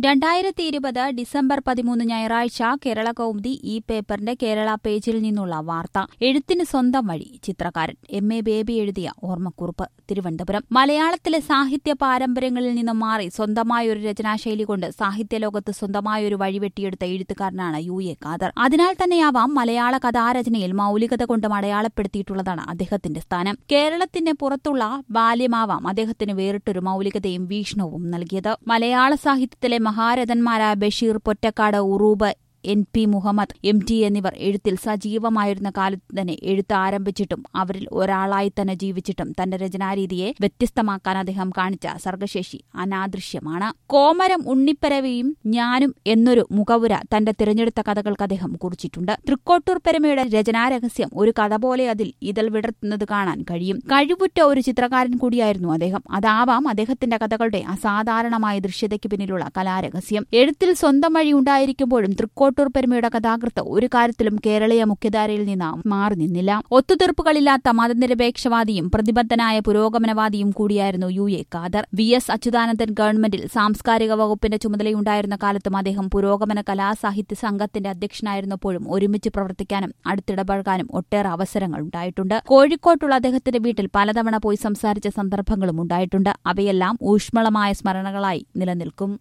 രണ്ടായിരത്തി ഇരുപത് ഡിസംബർ പതിമൂന്ന് ഞായറാഴ്ച കേരള കൗമുദി ഈ പേപ്പറിന്റെ കേരള പേജിൽ നിന്നുള്ള വാർത്ത എഴുത്തിന് സ്വന്തം വഴി ചിത്രകാരൻ എം എ ബേബി എഴുതിയ ഓർമ്മക്കുറിപ്പ് തിരുവനന്തപുരം മലയാളത്തിലെ സാഹിത്യ പാരമ്പര്യങ്ങളിൽ നിന്നും മാറി സ്വന്തമായ ഒരു രചനാശൈലി കൊണ്ട് സാഹിത്യലോകത്ത് സ്വന്തമായ ഒരു വഴിവെട്ടിയെടുത്ത എഴുത്തുകാരനാണ് യു എ ഖാദർ അതിനാൽ തന്നെയാവാം മലയാള കഥാരചനയിൽ മൌലികത കൊണ്ട് അടയാളപ്പെടുത്തിയിട്ടുള്ളതാണ് അദ്ദേഹത്തിന്റെ സ്ഥാനം കേരളത്തിന് പുറത്തുള്ള ബാല്യമാവാം അദ്ദേഹത്തിന് വേറിട്ടൊരു മൌലികതയും വീക്ഷണവും നൽകിയത് മലയാള സാഹിത്യത്തിലെ മഹാരഥന്മാരായ Basheer Pottekkatt Uroob N P Muhammad M T എന്നിവർ എഴുത്തിൽ സജീവമായിരുന്ന കാലത്ത് തന്നെ എഴുത്ത് ആരംഭിച്ചിട്ടും അവരിൽ ഒരാളായി തന്നെ ജീവിച്ചിട്ടും തന്റെ രചനാരീതിയെ വ്യത്യസ്തമാക്കാൻ അദ്ദേഹം കാണിച്ച സർഗശേഷി അനാദൃശ്യമാണ് കോമരം ഉണ്ണിപ്പരവിയും ഞാനും എന്നൊരു മുഖവുര തന്റെ തിരഞ്ഞെടുത്ത കഥകൾക്ക് അദ്ദേഹം കുറിച്ചിട്ടുണ്ട് തൃക്കോട്ടൂർ പെരുമയുടെ രചനാരഹസ്യം ഒരു കഥ പോലെ അതിൽ ഇതൾ വിടർത്തുന്നത് കാണാൻ കഴിയും കഴിവുറ്റ ഒരു ചിത്രകാരൻ കൂടിയായിരുന്നു അദ്ദേഹം അതാവാം അദ്ദേഹത്തിന്റെ കഥകളുടെ അസാധാരണമായ ദൃശ്യതയ്ക്ക് പിന്നിലുള്ള കലാരഹസ്യം എഴുത്തിൽ സ്വന്തം വഴി ഉണ്ടായിരിക്കുമ്പോഴും തൃക്കോട്ടൂർ പെരുമയുടെ കഥാകൃത്ത് ഒരു കാര്യത്തിലും കേരളീയ മുഖ്യധാരയിൽ നിന്ന് മാറി നിന്നില്ല ഒത്തുതീർപ്പുകളില്ലാത്ത മതനിരപേക്ഷവാദിയും പ്രതിബദ്ധനായ പുരോഗമനവാദിയും കൂടിയായിരുന്നു U A Khader V S Achuthanandan ഗവൺമെന്റിൽ സാംസ്കാരിക വകുപ്പിന്റെ ചുമതലയുണ്ടായിരുന്ന കാലത്തും അദ്ദേഹം പുരോഗമന കലാസാഹിത്യ സംഘത്തിന്റെ അധ്യക്ഷനായിരുന്നപ്പോഴും ഒരുമിച്ച് പ്രവർത്തിക്കാനും അടുത്തിടപഴകാനും ഒട്ടേറെ അവസരങ്ങൾ ഉണ്ടായിട്ടുണ്ട് കോഴിക്കോട്ടുള്ള അദ്ദേഹത്തിന്റെ വീട്ടിൽ പലതവണ പോയി സംസാരിച്ച സന്ദർഭങ്ങളും ഉണ്ടായിട്ടുണ്ട് അവയെല്ലാം ഊഷ്മളമായ സ്മരണകളായി നിലനിൽക്കും